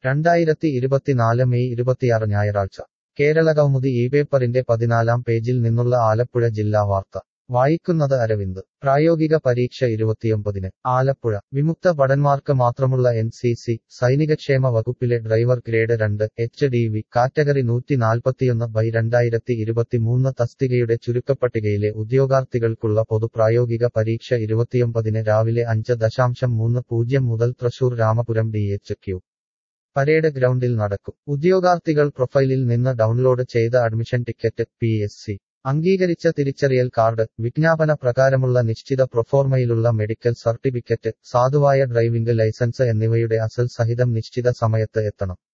രണ്ടായിരത്തി ഇരുപത്തിനാല് മെയ് ഇരുപത്തിയാറ് ഞായറാഴ്ച കേരള കൗമുദി ഈ പേപ്പറിന്റെ പതിനാലാം പേജിൽ നിന്നുള്ള ആലപ്പുഴ ജില്ലാ വാർത്ത വായിക്കുന്നത് അരവിന്ദ് പ്രായോഗിക പരീക്ഷ ഇരുപത്തിയൊമ്പതിന് ആലപ്പുഴ വിമുക്ത ഭടന്മാർക്ക് മാത്രമുള്ള എൻ സി സി സൈനികക്ഷേമ വകുപ്പിലെ ഡ്രൈവർ ഗ്രേഡ് രണ്ട് എച്ച് ഡി വി കാറ്റഗറി നൂറ്റി നാൽപ്പത്തിയൊന്ന് ബൈ രണ്ടായിരത്തി ഇരുപത്തിമൂന്ന് തസ്തികയുടെ ചുരുക്കപ്പട്ടികയിലെ ഉദ്യോഗാർത്ഥികൾക്കുള്ള പൊതു പ്രായോഗിക പരീക്ഷ ഇരുപത്തിയൊമ്പതിന് രാവിലെ അഞ്ച് ദശാംശം മൂന്ന് പൂജ്യം മുതൽ Thrissur Ramapuram D H Q parade ഗ്രൗണ്ടിൽ നടക്കും ഉദ്യോഗാർത്ഥികൾ പ്രൊഫൈലിൽ നിന്ന് ഡൗൺലോഡ് ചെയ്ത admission ticket P S C അംഗീകരിച്ച തിരിച്ചറിയൽ കാർഡ് വിജ്ഞാപന പ്രകാരമുള്ള നിശ്ചിത പ്രൊഫോർമയിലുള്ള മെഡിക്കൽ സർട്ടിഫിക്കറ്റ് സാധുവായ ഡ്രൈവിംഗ് ലൈസൻസ് എന്നിവയുടെ അസൽ സഹിതം നിശ്ചിത സമയത്ത് എത്തണം